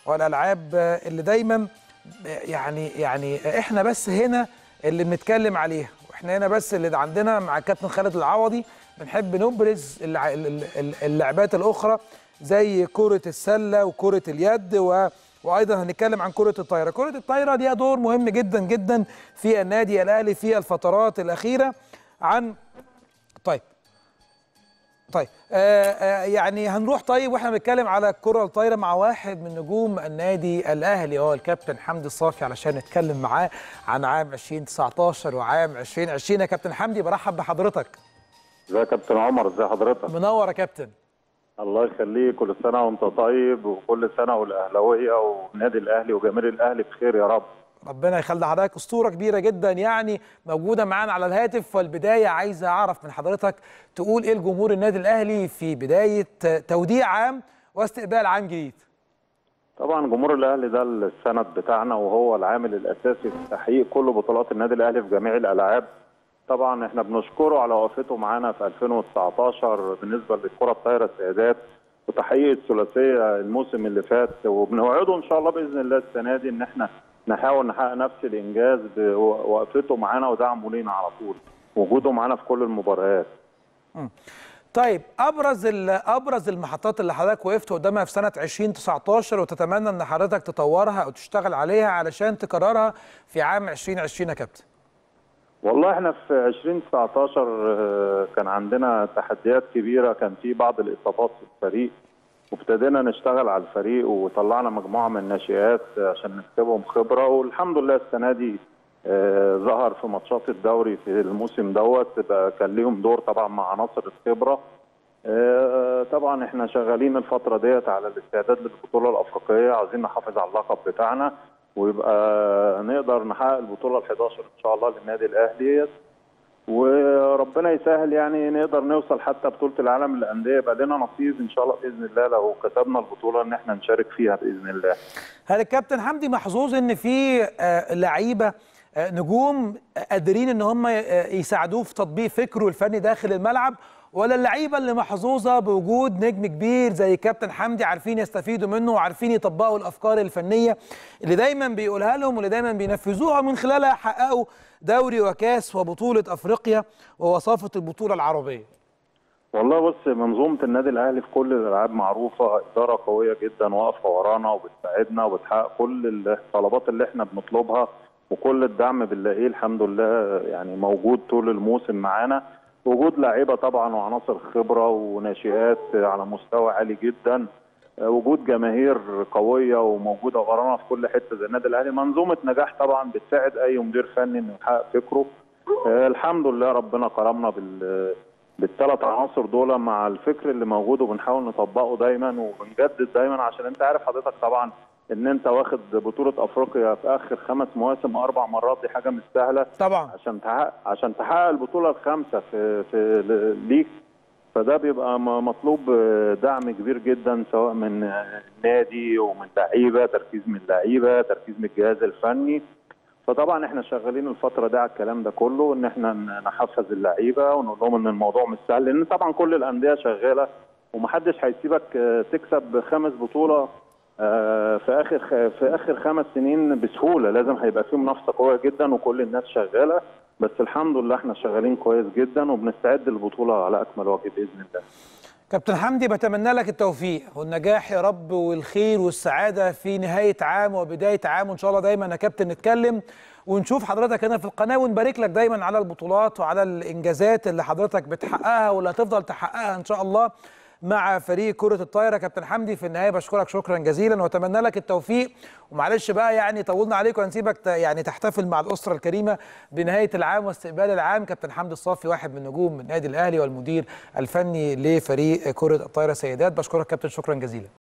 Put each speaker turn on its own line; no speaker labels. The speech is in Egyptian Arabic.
والالعاب اللي دايما يعني يعني احنا بس هنا اللي بنتكلم عليها واحنا هنا بس اللي عندنا مع كابتن خالد العوضي بنحب نبرز اللع- ال- ال- اللعبات الاخرى زي كره السله وكره اليد و وايضا هنتكلم عن كره الطايره كره الطايره ليها دور مهم جدا جدا في النادي الاهلي في الفترات الاخيره عن طيب طيب آه آه يعني هنروح طيب واحنا بنتكلم على الكره الطايره مع واحد من نجوم النادي الاهلي هو الكابتن حمدي الصافي علشان نتكلم معاه عن عام 2019 وعام 2020 يا كابتن حمدي برحب بحضرتك
ازي يا كابتن عمر ازي حضرتك
منور يا كابتن
الله يخليك كل سنه وانت طيب وكل سنه والاهلاويه والنادي الاهلي وجماهير الاهلي بخير يا رب
ربنا يخلي حضرتك اسطوره كبيره جدا يعني موجوده معانا على الهاتف والبدايه عايز اعرف من حضرتك تقول ايه لجمهور النادي الاهلي في بدايه توديع عام واستقبال عام جديد
طبعا جمهور الاهلي ده السند بتاعنا وهو العامل الاساسي في تحقيق كل بطولات النادي الاهلي في جميع الالعاب طبعا احنا بنشكره على وقفته معانا في 2019 بالنسبه للكره الطايره السيدات وتحقيق الثلاثيه الموسم اللي فات وبنوعده ان شاء الله باذن الله السنه دي ان احنا نحاول نحقق نفس الانجاز بوقفته معانا ودعمه لينا على طول وجوده معانا في كل المباريات
طيب ابرز ابرز المحطات اللي حضرتك وقفت قدامها في سنه 2019 وتتمنى ان حضرتك تطورها او تشتغل عليها علشان تكررها في عام 2020 يا كابتن
والله احنا في 2019 كان عندنا تحديات كبيره كان في بعض الاصابات في الفريق وابتدينا نشتغل على الفريق وطلعنا مجموعه من الناشئات عشان نكسبهم خبره والحمد لله السنه دي آه ظهر في ماتشات الدوري في الموسم دوت بقى كان ليهم دور طبعا مع عناصر الخبره آه طبعا احنا شغالين الفتره ديت على الاستعداد للبطوله الافريقيه عايزين نحافظ على اللقب بتاعنا ويبقى نقدر نحقق البطوله ال 11 ان شاء الله للنادي الاهلي وربنا يسهل يعني نقدر نوصل حتى بطوله العالم للانديه يبقى لنا نصيب ان شاء الله باذن الله لو كسبنا البطوله ان احنا نشارك فيها باذن الله.
هل الكابتن حمدي محظوظ ان في لعيبه نجوم قادرين ان هم يساعدوه في تطبيق فكره الفني داخل الملعب ولا اللعيبه اللي محظوظه بوجود نجم كبير زي كابتن حمدي عارفين يستفيدوا منه وعارفين يطبقوا الافكار الفنيه اللي دايما بيقولها لهم واللي دايما بينفذوها من خلالها حققوا دوري وكاس وبطوله افريقيا ووصافه البطوله العربيه.
والله بص منظومه النادي الاهلي في كل الالعاب معروفه اداره قويه جدا واقفه ورانا وبتساعدنا وبتحقق كل الطلبات اللي احنا بنطلبها وكل الدعم بنلاقيه الحمد لله يعني موجود طول الموسم معانا وجود لاعيبه طبعا وعناصر خبره وناشئات على مستوى عالي جدا وجود جماهير قويه وموجوده ورانا في كل حته زي النادي الاهلي منظومه نجاح طبعا بتساعد اي مدير فني انه يحقق فكره الحمد لله ربنا كرمنا بال بالثلاث عناصر دول مع الفكر اللي موجود وبنحاول نطبقه دايما وبنجدد دايما عشان انت عارف حضرتك طبعا ان انت واخد بطوله افريقيا في اخر خمس مواسم اربع مرات دي حاجه مش سهله
طبعا
عشان تحقق عشان تحقق البطوله الخامسه في في ليك فده بيبقى مطلوب دعم كبير جدا سواء من النادي ومن لعيبه تركيز من اللعيبه تركيز من الجهاز الفني فطبعا احنا شغالين الفتره دي على الكلام ده كله ان احنا نحفز اللعيبه ونقول لهم ان الموضوع مش سهل لان طبعا كل الانديه شغاله ومحدش هيسيبك تكسب خامس بطوله في اخر في اخر خمس سنين بسهوله لازم هيبقى في منافسه قويه جدا وكل الناس شغاله بس الحمد لله احنا شغالين كويس جدا وبنستعد للبطوله على اكمل وجه باذن الله.
كابتن حمدي بتمنى لك التوفيق والنجاح يا رب والخير والسعاده في نهايه عام وبدايه عام وان شاء الله دايما يا كابتن نتكلم ونشوف حضرتك هنا في القناه ونبارك لك دايما على البطولات وعلى الانجازات اللي حضرتك بتحققها واللي هتفضل تحققها ان شاء الله مع فريق كرة الطايرة كابتن حمدي في النهاية بشكرك شكرا جزيلا واتمنى لك التوفيق ومعلش بقى يعني طولنا عليك وهنسيبك يعني تحتفل مع الأسرة الكريمة بنهاية العام واستقبال العام كابتن حمدي الصافي واحد من نجوم النادي الأهلي والمدير الفني لفريق كرة الطايرة سيدات بشكرك كابتن شكرا جزيلا